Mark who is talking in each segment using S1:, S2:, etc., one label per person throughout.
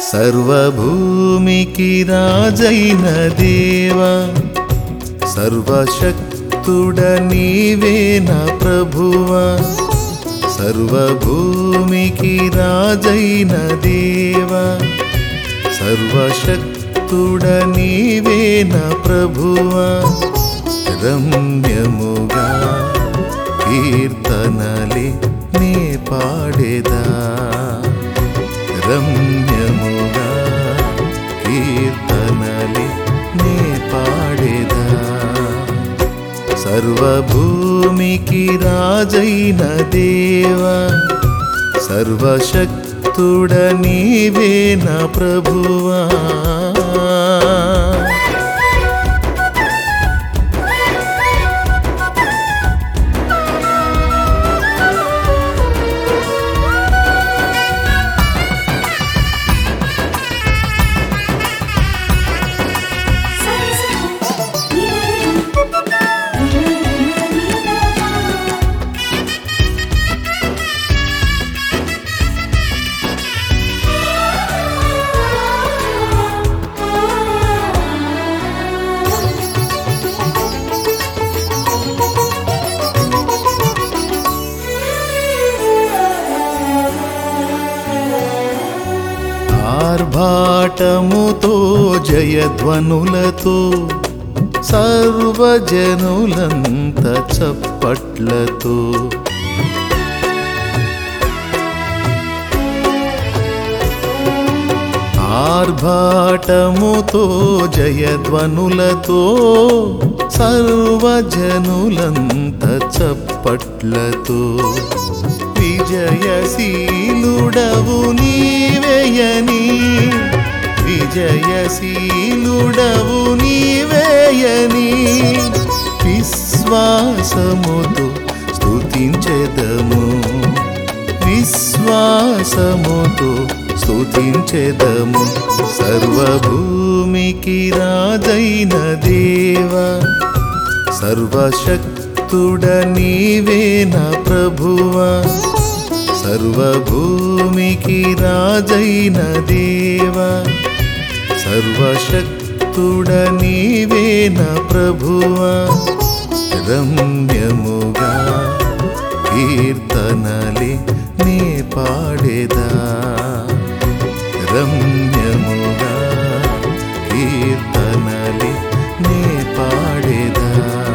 S1: సర్వభూమికి రాజైన దేవా సర్వశక్తుడ నీవే నా ప్రభువా సర్వభూమికి రాజైన దేవా సర్వశక్తుడ నీవే నా ప్రభువా రమ్యముగా కీర్తనలే నే పాడేదా రమ్యముగా కీర్తనలే నే పాడేదా సర్వభూమికి రాజైన దేవా సర్వశక్తుడ నీవే నా ప్రభువా ఆర్భాటముతో జయధ్వనులతో సర్వజనులంత చప్పట్లతో ఆర్భాటముతో జయధ్వనులతో సర్వజనులంత చప్పట్లతో విజయశీలుడవు నీవేయని విజయశీలుడవు నీవేయని విశ్వాసముతో స్తుతించెదము విశ్వాసముతో స్తుతించెదము సర్వభూమికి రాజైన దేవా సర్వశక్తుడ నీవే నా ప్రభువా సర్వభూమికి రాజైన దేవా సర్వశక్తుడ నీవే నా ప్రభువా రమ్యముగా కీర్తనలే నే పాడేదా రమ్యముగా కీర్తనలే నే పాడేదా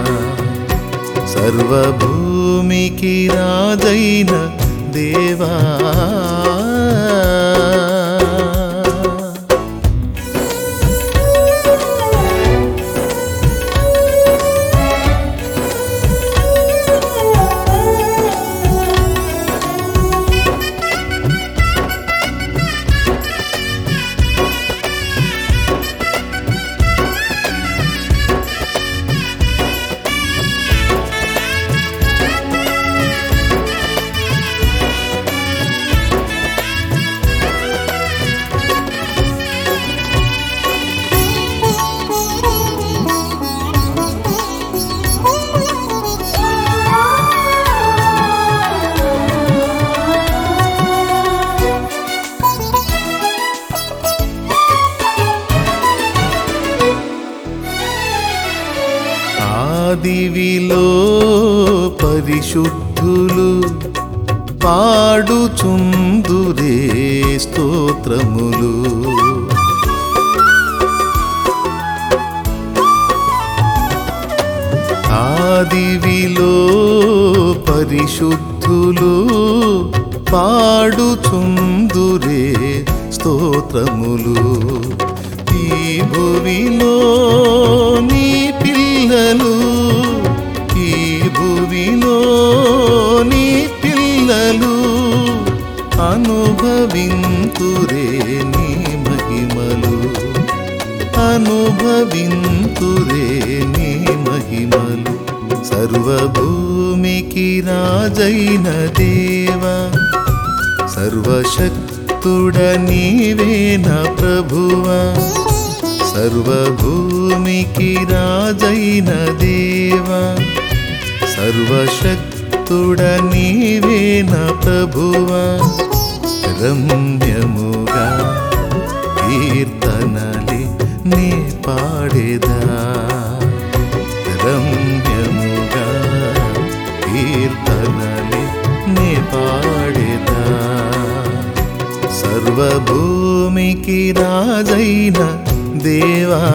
S1: సర్వభూమికి రాజైన దేవా ఆదివిలో పరిశుద్ధులు పాడుచుందురే స్తోత్రములు ఆదివిలో పరిశుద్ధులు పాడుచుందురే స్తోత్రములు ఈ భువిలో నీ పిల్లలు ఈ భువిలో నీ పిల్లలు అనుభవింతురే నీ మహిమలు అనుభవింతురే నీ మహిమలు సర్వభూమికి రాజైన దేవా సర్వశక్తుడ నీవే నా ప్రభువా సర్వభూమికి రాజైన దేవా సర్వశక్తుడ నీవే నా ప్రభువా రమ్యముగా కీర్తనలే నే పాడేదా రమ్యముగా కీర్తనలే నే పాడేదా సర్వభూమికి రాజైన దేవా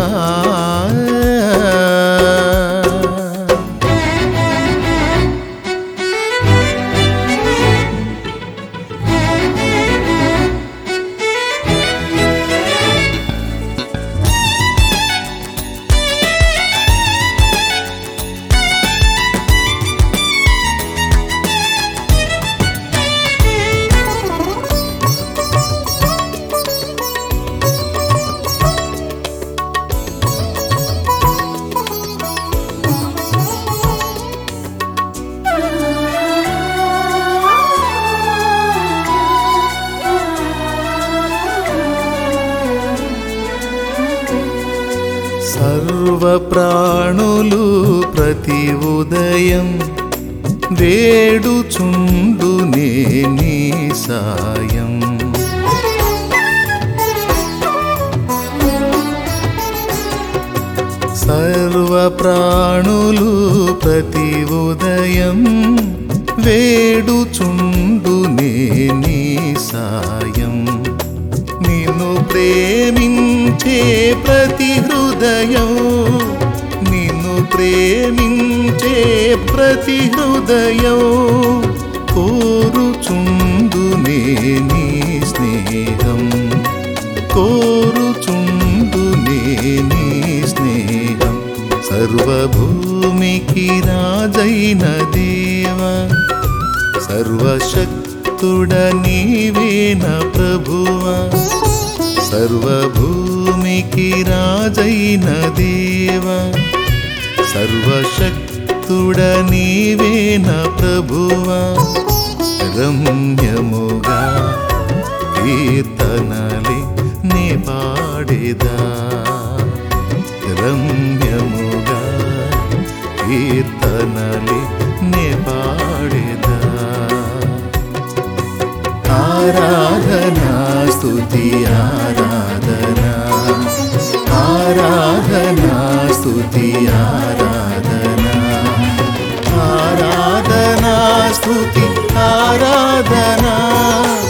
S1: సర్వ ప్రాణులు ప్రతి ఉదయం వేడుచుండు నీ సాయం సర్వ ప్రాణులు ప్రతి ఉదయం వేడుచుండు నీ సాయం నిన్ను ప్రేమించే ప్రతి హృదయం నిన్ను ప్రేమించే ప్రతి హృదయం కోరుచుండు నీ స్నేహం కోరుచుండు నీ స్నేహం సర్వభూమికి రాజైన దేవ సర్వశక్తుడ నీవేన ప్రభువా సర్వభూమికి రాజైన దేవ సర్వశక్తుడ నీవేన ప్రభువా రమ్యముగా కీర్తనలే నే పాడేదా రమ్యముగా కీర్తనలే నే పాడేదా ఆరాధనా స్తుతి ఆరాధనా ఆరాధనా స్తుతి ఆరాధనా ఆరాధనా స్తుతి ఆరాధనా